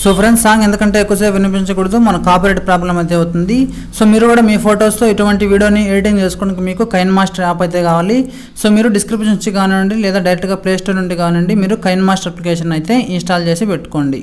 so friends song ఎందుకంటే ఎక్కువసేపు వినిపించకూడదు మన కాపరేట్ ప్రాబ్లం అయితే అవుతుంది సో మీరు కూడా మీ ఫొటోస్తో ఇటువంటి వీడియోని ఎడిటింగ్ చేసుకోవడానికి మీకు కైన్ మాస్టర్ యాప్ అయితే కావాలి సో మీరు డిస్క్రిప్షన్ నుంచి కానివ్వండి లేదా డైరెక్ట్గా ప్లే స్టోర్ నుండి కానివ్వండి మీరు కైన్ మాస్టర్ అప్లికేషన్ అయితే ఇన్స్టాల్ చేసి పెట్టుకోండి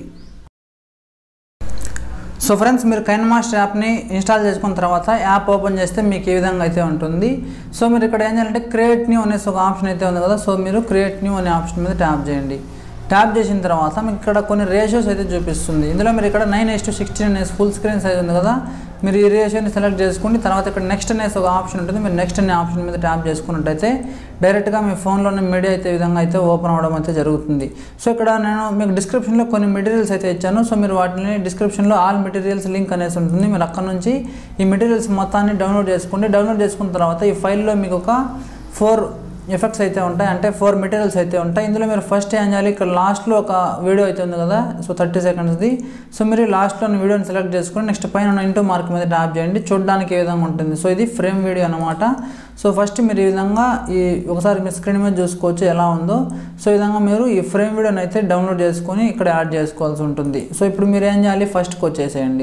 సో ఫ్రెండ్స్ మీరు కైన్ మాస్టర్ యాప్ని ఇన్స్టాల్ చేసుకున్న తర్వాత యాప్ ఓపెన్ చేస్తే మీకు ఈ విధంగా అయితే ఉంటుంది సో మీరు ఇక్కడ ఏం చేయాలంటే క్రియేట్ న్యూ అనేసి ఒక ఆప్షన్ అయితే ఉంది కదా సో మీరు క్రియేట్ న్యూ అనే ఆప్షన్ మీద ట్యాప్ చేయండి ట్యాప్ చేసిన తర్వాత మీకు ఇక్కడ కొన్ని రేషియోస్ అయితే చూపిస్తుంది ఇందులో మీరు ఇక్కడ నైన్ ఎస్ టు సిక్స్టీన్ అనేసి ఫుల్ స్క్రీన్ సైజ్ ఉంది కదా మీరు ఈ రేషియోని సెలెక్ట్ చేసుకోండి తర్వాత ఇక్కడ నెక్స్ట్ అనేసి ఒక ఆప్షన్ ఉంటుంది మీరు నెక్స్ట్ అనే ఆప్షన్ మీద ట్యాప్ చేసుకున్నట్టయితే డైరెక్ట్గా మీ ఫోన్లోనే మీడియా అయితే ఈ విధంగా అయితే ఓపెన్ అవ్వడం అయితే జరుగుతుంది సో ఇక్కడ నేను మీకు డిస్క్రిప్షన్లో కొన్ని మెటీరియల్స్ అయితే ఇచ్చాను సో మీరు వాటిని డిస్క్రిప్షన్లో ఆల్ మెటీరియల్స్ లింక్ అనేసి ఉంటుంది మీరు అక్కడ నుంచి ఈ మెటీరియల్స్ మొత్తాన్ని డౌన్లోడ్ చేసుకోండి డౌన్లోడ్ చేసుకున్న తర్వాత ఈ ఫైల్లో మీకు ఒక ఫోర్ ఎఫెక్ట్స్ అయితే ఉంటాయి అంటే ఫోర్ మెటీరియల్స్ అయితే ఉంటాయి ఇందులో మీరు ఫస్ట్ ఏం చేయాలి ఇక్కడ లాస్ట్లో ఒక వీడియో అయితే ఉంది కదా సో థర్టీ సెకండ్స్ది సో మీరు లాస్ట్లో వీడియోని సెలెక్ట్ చేసుకొని నెక్స్ట్ పైన ఉన్న ఇంటూ మార్క్ మీద ట్యాప్ చేయండి చూడడానికి ఏ విధంగా ఉంటుంది సో ఇది ఫ్రేమ్ వీడియో అనమాట సో ఫస్ట్ మీరు ఈ విధంగా ఈ ఒకసారి మీ స్క్రీన్ మీద చూసుకోవచ్చు ఎలా ఉందో సో ఈ విధంగా మీరు ఈ ఫ్రేమ్ వీడియోని అయితే డౌన్లోడ్ చేసుకొని ఇక్కడ యాడ్ చేసుకోవాల్సి ఉంటుంది సో ఇప్పుడు మీరు ఏం చేయాలి ఫస్ట్కి వచ్చేసేయండి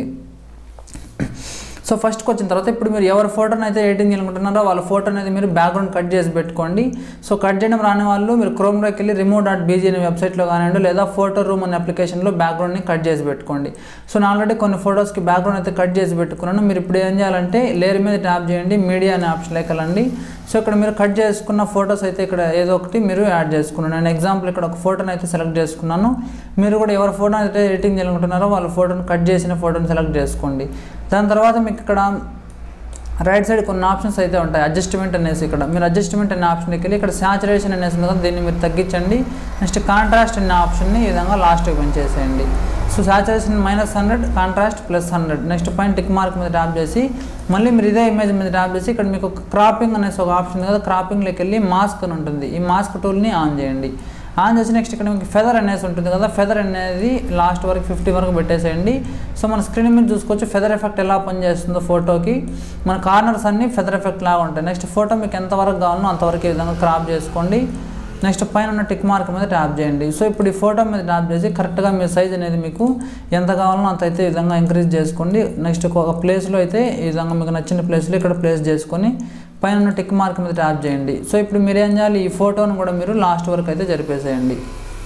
సో ఫస్ట్కి వచ్చిన తర్వాత ఇప్పుడు మీరు ఎవరి ఫోటోని అయితే ఎడిటింగ్ చేయాలనుకుంటున్నారో వాళ్ళ ఫోటో అనేది మీరు బ్యాక్గ్రౌండ్ కట్ చేసి పెట్టుకోండి సో కట్ చేయడం రాని వాళ్ళు మీరు క్రోమ్లోకి వెళ్ళి రిమూవ్ డాట్ బీజీ అనే వెబ్సైట్లో కానివ్వండి లేదా ఫోటో రూమ్ అనే అప్లికేషన్లో బ్యాక్గ్రౌండ్ని కట్ చేసి పెట్టుకోండి సో నేను ఆల్రెడీ కొన్ని ఫోటోస్కి బ్యాక్గ్రౌండ్ అయితే కట్ చేసి పెట్టుకున్నాను మీరు ఇప్పుడు ఏం చేయాలంటే లేయర్ మీద ట్యాప్ చేయండి మీడియా అనే ఆప్షన్లోకి వెళ్ళండి సో ఇక్కడ మీరు కట్ చేసుకున్న ఫొటోస్ అయితే ఇక్కడ ఏదో ఒకటి మీరు యాడ్ చేసుకున్నాను నేను ఎగ్జాంపుల్ ఇక్కడ ఒక ఫోటోని అయితే సెలెక్ట్ చేసుకున్నాను మీరు కూడా ఎవరి ఫోటో అయితే ఎడిటింగ్ చేయాలనుకుంటున్నారో వాళ్ళ ఫోటోని కట్ చేసిన ఫోటోని సెలెక్ట్ చేసుకోండి దాని తర్వాత మీకు ఇక్కడ రైట్ సైడ్ కొన్ని ఆప్షన్స్ అయితే ఉంటాయి అడ్జస్ట్మెంట్ అనేసి ఇక్కడ మీరు అడ్జస్ట్మెంట్ అనే ఆప్షన్కి వెళ్ళి ఇక్కడ సాచురేషన్ అనేసి ఉంది కదా దీన్ని మీరు తగ్గించండి నెక్స్ట్ కాంట్రాస్ట్ అనే ఆప్షన్ని ఈ విధంగా లాస్ట్కి పెంచేసేయండి so saturation minus hundred contrast plus hundred next పైన టిక్ మార్క్ మీద ట్యాప్ చేసి మళ్ళీ మీరు ఇదే ఇమేజ్ మీద ట్యాప్ చేసి ఇక్కడ మీకు ఒక క్రాపింగ్ అనేసి ఒక ఆప్షన్ ఉంది కదా క్రాపింగ్లోకి వెళ్ళి మాస్క్ అని ఉంటుంది ఈ మాస్క్ టూల్ని ఆన్ చేయండి ఆన్ చేసి నెక్స్ట్ ఇక్కడ మీకు ఫెదర్ అనేసి ఉంటుంది కదా ఫెదర్ అనేది లాస్ట్ వరకు ఫిఫ్టీ వరకు పెట్టేసేయండి సో మన స్క్రీన్ మీద చూసుకోవచ్చు ఫెదర్ ఎఫెక్ట్ ఎలా పనిచేస్తుందో ఫోటోకి మన కార్నర్స్ అన్ని ఫెదర్ ఎఫెక్ట్ లాగా ఉంటాయి నెక్స్ట్ ఫోటో మీకు ఎంతవరకు కావాలో అంతవరకు ఈ విధంగా క్రాప్ చేసుకోండి నెక్స్ట్ పైన ఉన్న టిక్ మార్క్ మీద ట్యాప్ చేయండి సో ఇప్పుడు ఈ ఫోటో మీద ట్యాప్ చేసి కరెక్ట్గా మీ సైజ్ అనేది మీకు ఎంత కావాలో అంత అయితే ఈ విధంగా ఇంక్రీజ్ చేసుకోండి నెక్స్ట్ ఒక ప్లేస్లో అయితే ఈ విధంగా మీకు నచ్చిన ప్లేస్లో ఇక్కడ ప్లేస్ చేసుకొని పైన ఉన్న టిక్ మార్క్ మీద ట్యాప్ చేయండి సో ఇప్పుడు మీరు ఏం చేయాలి ఈ ఫోటోను కూడా మీరు లాస్ట్ వరకు అయితే జరిపేసేయండి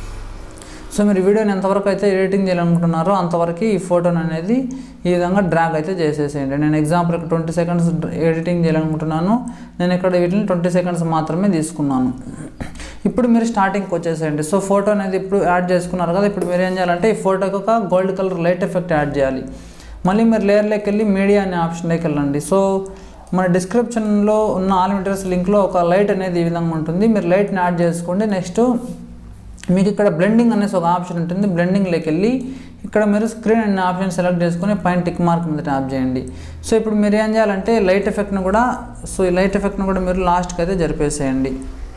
సో మీరు వీడియోని ఎంతవరకు అయితే ఎడిటింగ్ చేయాలనుకుంటున్నారో అంతవరకు ఈ ఫోటోని అనేది ఈ విధంగా డ్రాగ్ అయితే చేసేసేయండి నేను ఎగ్జాంపుల్ ఇక్కడ ట్వంటీ సెకండ్స్ ఎడిటింగ్ చేయాలనుకుంటున్నాను నేను ఇక్కడ వీటిని ట్వంటీ సెకండ్స్ మాత్రమే తీసుకున్నాను ఇప్పుడు మీరు స్టార్టింగ్కి వచ్చేసేయండి సో ఫోటో అనేది ఇప్పుడు యాడ్ చేసుకున్నారు కదా ఇప్పుడు మీరు ఏం చేయాలంటే ఈ ఫోటోకి ఒక gold colour light effect add చేయాలి మళ్ళీ మీరు లేయర్లోకి వెళ్ళి మీడియా అనే ఆప్షన్లోకి వెళ్ళండి సో మన డిస్క్రిప్షన్లో ఉన్న ఆల్ మెటీరియల్స్ లింక్లో ఒక లైట్ అనేది ఈ విధంగా ఉంటుంది మీరు లైట్ని యాడ్ చేసుకోండి నెక్స్ట్ మీకు ఇక్కడ బ్లెండింగ్ అనేసి ఒక ఆప్షన్ ఉంటుంది బ్లెండింగ్లోకి వెళ్ళి ఇక్కడ మీరు స్క్రీన్ అనే ఆప్షన్ సెలెక్ట్ చేసుకొని పైన టిక్ మార్క్ మీద ట్యాప్ చేయండి సో ఇప్పుడు మీరు ఏం చేయాలంటే లైట్ ఎఫెక్ట్ను కూడా సో ఈ లైట్ ఎఫెక్ట్ను కూడా మీరు లాస్ట్కి అయితే జరిపేసేయండి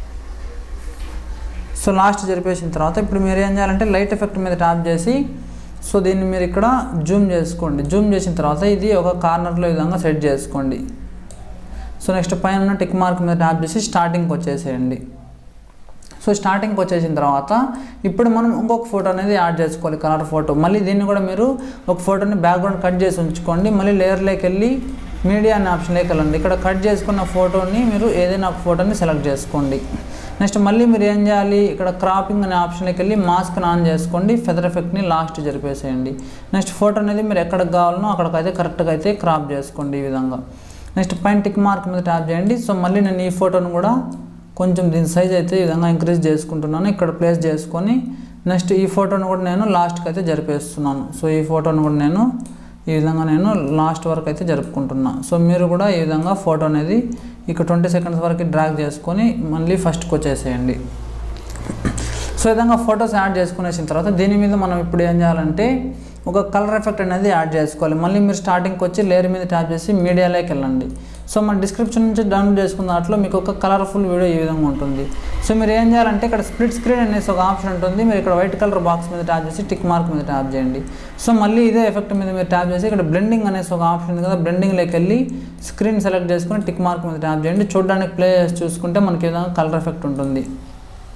సో లాస్ట్ జరిపేసిన తర్వాత ఇప్పుడు మీరు ఏం చేయాలంటే లైట్ ఎఫెక్ట్ మీద ట్యాప్ చేసి సో దీన్ని మీరు ఇక్కడ జూమ్ చేసుకోండి జూమ్ చేసిన తర్వాత ఇది ఒక కార్నర్లో ఈ విధంగా సెట్ చేసుకోండి సో నెక్స్ట్ పైన ఉన్న టిక్ మార్క్ మీద ట్యాప్ చేసి స్టార్టింగ్కి వచ్చేసేయండి సో స్టార్టింగ్కి వచ్చేసిన తర్వాత ఇప్పుడు మనం ఇంకొక ఫోటో అనేది యాడ్ చేసుకోవాలి కలర్ ఫోటో మళ్ళీ దీన్ని కూడా మీరు ఒక ఫోటోని బ్యాక్గ్రౌండ్ కట్ చేసి ఉంచుకోండి మళ్ళీ లేయర్లోకి వెళ్ళి మీడియా అనే ఆప్షన్లోకి వెళ్ళండి ఇక్కడ కట్ చేసుకున్న ఫోటోని మీరు ఏదైనా ఒక ఫోటోని సెలెక్ట్ చేసుకోండి నెక్స్ట్ మళ్ళీ మీరు ఏం చేయాలి ఇక్కడ క్రాపింగ్ అనే ఆప్షన్లోకి వెళ్ళి మాస్క్ని ఆన్ చేసుకోండి ఫెదర్ ఎఫెక్ట్ని లాస్ట్ జరిపేసేయండి నెక్స్ట్ ఫోటో అనేది మీరు ఎక్కడికి కావాలనో అక్కడికైతే కరెక్ట్గా అయితే క్రాప్ చేసుకోండి ఈ విధంగా నెక్స్ట్ పైన టిక్ మార్క్ మీద ట్యాప్ చేయండి సో మళ్ళీ నేను ఈ ఫోటోను కూడా కొంచెం దీని సైజ్ అయితే ఈ విధంగా ఇంక్రీజ్ చేసుకుంటున్నాను ఇక్కడ ప్లేస్ చేసుకొని నెక్స్ట్ ఈ ఫోటోను కూడా నేను లాస్ట్కి అయితే జరిపేస్తున్నాను సో ఈ ఫోటోను కూడా నేను ఈ విధంగా నేను లాస్ట్ వరకు అయితే జరుపుకుంటున్నా సో మీరు కూడా ఈ విధంగా ఫోటో అనేది ఇక ట్వంటీ సెకండ్స్ వరకు డ్రాగ్ చేసుకొని మళ్ళీ ఫస్ట్కి వచ్చేసేయండి సో ఈ విధంగా ఫొటోస్ యాడ్ చేసుకునేసిన తర్వాత దీని మీద మనం ఇప్పుడు ఏం చేయాలంటే ఒక కలర్ ఎఫెక్ట్ అనేది యాడ్ చేసుకోవాలి మళ్ళీ మీరు స్టార్టింగ్కి వచ్చి లేయర్ మీద ట్యాప్ చేసి మీడియాలోకి వెళ్ళండి సో మన డిస్క్రిప్షన్ నుంచి డౌన్లోడ్ చేసుకున్న దాంట్లో మీకు ఒక కలర్ఫుల్ వీడియో ఈ విధంగా ఉంటుంది సో మీరు ఏం చేయాలంటే ఇక్కడ స్ప్లిట్ స్క్రీన్ అనేసి ఒక ఆప్షన్ ఉంటుంది మీరు ఇక్కడ వైట్ కలర్ బాక్స్ మీద ట్యాప్ చేసి టిక్ మార్క్ మీద ట్యాప్ చేయండి సో మళ్ళీ ఇదే ఎఫెక్ట్ మీద మీరు ట్యాప్ చేసి ఇక్కడ బ్లెండింగ్ అనేసి ఒక ఆప్షన్ ఉంది కదా బ్లెండింగ్లోకి వెళ్ళి స్క్రీన్ సెలెక్ట్ చేసుకొని టిక్ మార్క్ మీద ట్యాప్ చేయండి చూడడానికి ప్లే చేసి చూసుకుంటే మనకి ఈ విధంగా కలర్ ఎఫెక్ట్ ఉంటుంది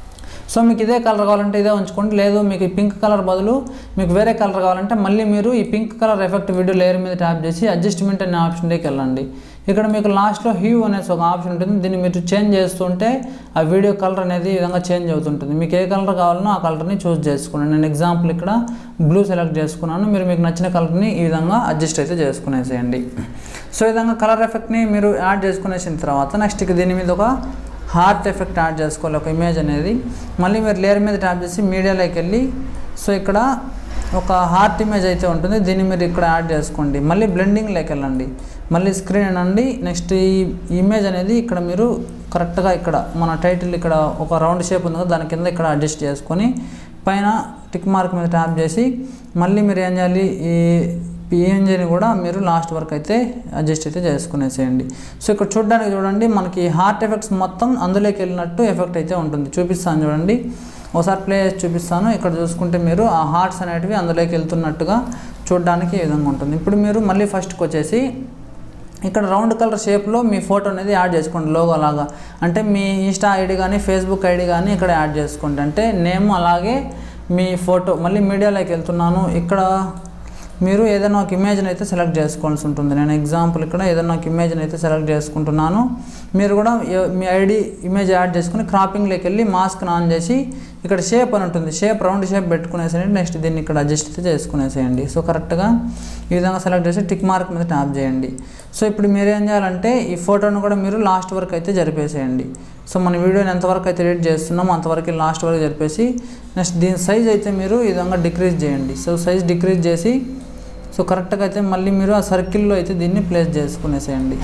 సో మీకు ఇదే కలర్ కావాలంటే ఇదే ఉంచుకోండి లేదు మీకు ఈ పింక్ కలర్ బదులు మీకు వేరే కలర్ కావాలంటే మళ్ళీ మీరు ఈ pink colour effect video layer మీద ట్యాప్ చేసి అడ్జస్ట్మెంట్ అనే ఆప్షన్లోకి వెళ్ళండి ఇక్కడ మీకు లాస్ట్లో హ్యూ అనేసి ఒక ఆప్షన్ ఉంటుంది దీన్ని మీరు చేంజ్ చేస్తుంటే ఆ వీడియో కలర్ అనేది ఈ విధంగా చేంజ్ అవుతుంటుంది మీకు ఏ కలర్ కావాలనో ఆ కలర్ని చూస్ చేసుకోండి నేను ఎగ్జాంపుల్ ఇక్కడ బ్లూ సెలెక్ట్ చేసుకున్నాను మీరు మీకు నచ్చిన కలర్ని ఈ విధంగా అడ్జస్ట్ అయితే చేసుకునేసేయండి సో ఈ విధంగా కలర్ ఎఫెక్ట్ని మీరు యాడ్ చేసుకునేసిన తర్వాత నెక్స్ట్ ఇక దీని మీద ఒక హార్ట్ ఎఫెక్ట్ యాడ్ చేసుకోవాలి ఒక ఇమేజ్ అనేది మళ్ళీ మీరు లేయర్ మీద ట్యాప్ చేసి మీడియాలోకి వెళ్ళి సో ఇక్కడ ఒక హార్ట్ ఇమేజ్ అయితే ఉంటుంది దీన్ని మీరు ఇక్కడ యాడ్ చేసుకోండి మళ్ళీ బ్లెండింగ్లోకి వెళ్ళండి మళ్ళీ స్క్రీన్ అనండి నెక్స్ట్ ఈ ఇమేజ్ అనేది ఇక్కడ మీరు కరెక్ట్గా ఇక్కడ మన టైటిల్ ఇక్కడ ఒక రౌండ్ షేప్ ఉంది కదా దాని కింద ఇక్కడ అడ్జస్ట్ చేసుకొని పైన టిక్ మార్క్ మీద ట్యాప్ చేసి మళ్ళీ మీరు ఏం చేయాలి ఈ పిఎన్జీని కూడా మీరు లాస్ట్ వరకు అయితే అడ్జస్ట్ అయితే చేసుకునేసేయండి సో ఇక్కడ చూడడానికి చూడండి మనకి హార్ట్ ఎఫెక్ట్స్ మొత్తం అందులోకి వెళ్ళినట్టు ఎఫెక్ట్ అయితే ఉంటుంది చూపిస్తాను చూడండి ఒకసారి ప్లే చేసి చూపిస్తాను ఇక్కడ చూసుకుంటే మీరు ఆ హార్ట్స్ అనేటివి అందులోకి వెళ్తున్నట్టుగా చూడడానికి ఈ విధంగా ఉంటుంది ఇప్పుడు మీరు మళ్ళీ ఫస్ట్కి వచ్చేసి ఇక్కడ రౌండ్ కలర్ షేప్లో మీ ఫోటో అనేది యాడ్ చేసుకోండి లోగో అలాగా అంటే మీ ఇన్స్టా ఐడి కానీ ఫేస్బుక్ ఐడి కానీ ఇక్కడ యాడ్ చేసుకోండి అంటే నేమ్ అలాగే మీ ఫోటో మళ్ళీ మీడియాలోకి వెళ్తున్నాను ఇక్కడ మీరు ఏదైనా ఒక ఇమేజ్ని అయితే సెలెక్ట్ చేసుకోవాల్సి ఉంటుంది నేను ఎగ్జాంపుల్ ఇక్కడ ఏదైనా ఒక ఇమేజ్ని అయితే సెలెక్ట్ చేసుకుంటున్నాను మీరు కూడా ఏ- మీ ఐడి ఇమేజ్ యాడ్ చేసుకుని క్రాపింగ్లోకి వెళ్ళి మాస్క్ని ఆన్ చేసి ఇక్కడ షేప్ అని ఉంటుంది షేప్ రౌండ్ షేప్ పెట్టుకునేసేయండి నెక్స్ట్ దీన్ని ఇక్కడ అడ్జస్ట్ అయితే చేసుకునేసేయండి సో కరెక్ట్గా ఈ విధంగా సెలెక్ట్ చేసి టిక్ మార్క్ మీద ట్యాప్ చేయండి సో ఇప్పుడు మీరు ఏం చేయాలంటే ఈ ఫోటోను కూడా మీరు లాస్ట్ వరకు అయితే జరిపేసేయండి సో మన వీడియోని ఎంతవరకు అయితే ఎడిట్ చేస్తున్నామో అంతవరకు లాస్ట్ వరకు జరిపేసి నెక్స్ట్ దీని సైజ్ అయితే మీరు ఈ విధంగా డిక్రీజ్ చేయండి సో సైజ్ డిక్రీజ్ చేసి సో కరెక్ట్గా అయితే మళ్ళీ మీరు ఆ సర్కిల్లో అయితే దీన్ని ప్లేస్ చేసుకునేసేయండి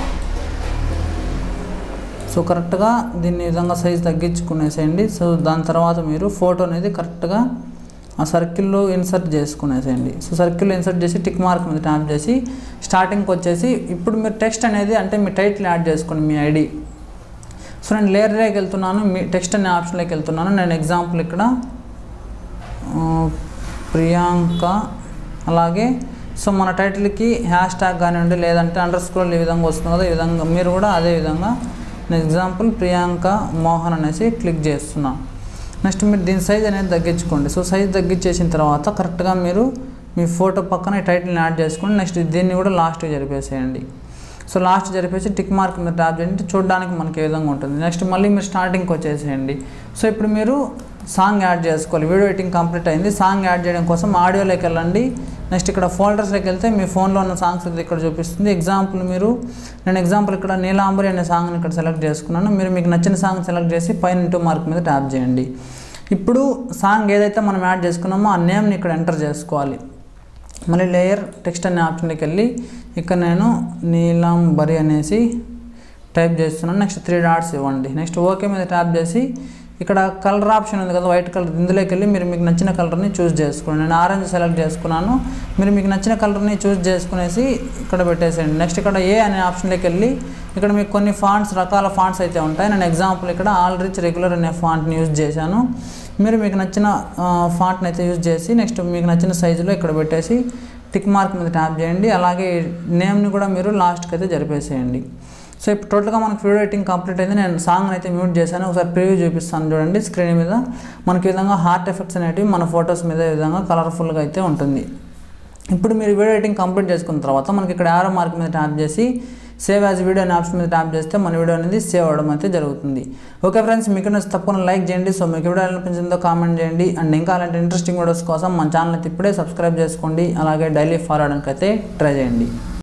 సో కరెక్ట్గా దీన్ని ఈ విధంగా సైజ్ తగ్గించుకునేసేయండి సో దాని తర్వాత మీరు ఫోటో అనేది కరెక్ట్గా ఆ సర్కిల్లో ఇన్సర్ట్ చేసుకునేసేయండి సో సర్కిల్లో ఇన్సర్ట్ చేసి టిక్ మార్క్ మీద ట్యాప్ చేసి స్టార్టింగ్కి వచ్చేసి ఇప్పుడు మీరు టెక్స్ట్ అనేది అంటే మీ టైటిల్ యాడ్ చేసుకోండి మీ ఐడి సో నేను లేయర్లోకి వెళ్తున్నాను మీ టెక్స్ట్ అనే ఆప్షన్లోకి వెళ్తున్నాను నేను ఎగ్జాంపుల్ ఇక్కడ ఆ, ప్రియాంక అలాగే సో మన టైటిల్కి హ్యాష్ ట్యాగ్ కానివ్వండి లేదంటే అండర్ స్క్రోల్ ఈ విధంగా వస్తుంది కదా ఈ విధంగా మీరు కూడా అదే విధంగా నేను ఎగ్జాంపుల్ ప్రియాంక మోహన్ అనేసి క్లిక్ చేస్తున్నాను నెక్స్ట్ మీరు దీని సైజ్ అనేది తగ్గించుకోండి సో సైజ్ తగ్గించేసిన తర్వాత కరెక్ట్గా మీరు మీ ఫోటో పక్కన ఈ టైటిల్ని యాడ్ చేసుకోండి నెక్స్ట్ దీన్ని కూడా లాస్ట్కి జరిపేసేయండి సో లాస్ట్ జరిపేసి టిక్ మార్క్ మీద ట్యాప్ చేయండి చూడడానికి మనకి ఏ విధంగా ఉంటుంది నెక్స్ట్ మళ్ళీ మీరు స్టార్టింగ్కి వచ్చేసేయండి సో ఇప్పుడు మీరు సాంగ్ యాడ్ చేసుకోవాలి వీడియో ఎడిటింగ్ కంప్లీట్ అయింది సాంగ్ యాడ్ చేయడం కోసం ఆడియోలోకి వెళ్ళండి నెక్స్ట్ ఇక్కడ ఫోల్డర్స్లోకి వెళ్తే మీ ఫోన్లో ఉన్న సాంగ్స్ ఇది ఇక్కడ చూపిస్తుంది ఎగ్జాంపుల్ మీరు నేను ఎగ్జాంపుల్ ఇక్కడ నీలాంబరి అనే సాంగ్ని ఇక్కడ సెలెక్ట్ చేసుకున్నాను మీరు మీకు నచ్చిన సాంగ్ సెలెక్ట్ చేసి పైన ఇంటూ మార్క్ మీద ట్యాప్ చేయండి ఇప్పుడు సాంగ్ ఏదైతే మనం యాడ్ చేసుకున్నామో ఆ నేమ్ని ఇక్కడ ఎంటర్ చేసుకోవాలి మళ్ళీ లేయర్ టెక్స్ట్ అనే ఆప్షన్కి వెళ్ళి ఇక్కడ నేను నీలాంబరి అనేసి టైప్ చేస్తున్నాను నెక్స్ట్ త్రీ డాట్స్ ఇవ్వండి నెక్స్ట్ ఓకే మీద ట్యాప్ చేసి ఇక్కడ కలర్ ఆప్షన్ ఉంది కదా వైట్ కలర్ ఇందులోకి వెళ్ళి మీరు మీకు నచ్చిన కలర్ని చూస్ చేసుకోండి నేను ఆరెంజ్ సెలెక్ట్ చేసుకున్నాను మీరు మీకు నచ్చిన కలర్ని చూస్ చేసుకునేసి ఇక్కడ పెట్టేసేయండి నెక్స్ట్ ఇక్కడ ఏ అనే ఆప్షన్లోకి వెళ్ళి ఇక్కడ మీకు కొన్ని ఫాంట్స్ రకాల ఫాంట్స్ అయితే ఉంటాయి నేను ఎగ్జాంపుల్ ఇక్కడ ఆల్ రిచ్ రెగ్యులర్ అనే ఫాంట్ని యూజ్ చేశాను మీరు మీకు నచ్చిన ఫాంట్ని అయితే యూజ్ చేసి నెక్స్ట్ మీకు నచ్చిన సైజులో ఇక్కడ పెట్టేసి టిక్ మార్క్ మీద ట్యాప్ చేయండి అలాగే నేమ్ని కూడా మీరు లాస్ట్కి అయితే జరిపేసేయండి సో ఇప్పుడు టోటల్గా మనకి వీడియో ఎడిటింగ్ కంప్లీట్ అయింది నేను సాంగ్ అయితే మ్యూట్ చేశాను ఒకసారి ప్రివ్యూ చూపిస్తాను చూడండి స్క్రీన్ మీద మనకి ఈ విధంగా హార్ట్ ఎఫెక్ట్స్ అనేటివి మన ఫొటోస్ మీద ఈ విధంగా కలర్ఫుల్గా అయితే ఉంటుంది ఇప్పుడు మీరు వీడియో ఎడిటింగ్ కంప్లీట్ చేసుకున్న తర్వాత మనకి ఇక్కడ ఆరో మార్క్ మీద ట్యాప్ చేసి సేవ్ యాజ్ వీడియో అనే ఆప్షన్ మీద ట్యాప్ చేస్తే మన వీడియో అనేది సేవ్ అవ్వడం అయితే జరుగుతుంది ఓకే ఫ్రెండ్స్ మీకు నచ్చి తప్పకుండా లైక్ చేయండి సో మీకు వీడియో ఎలా అనిపించిందో కామెంట్ చేయండి అండ్ ఇంకా అలాంటి ఇంట్రెస్టింగ్ వీడియోస్ కోసం మన ఛానల్ అయితే ఇప్పుడే సబ్స్క్రైబ్ చేసుకోండి అలాగే డైలీ ఫాలో అవడానికి అయితే ట్రై చేయండి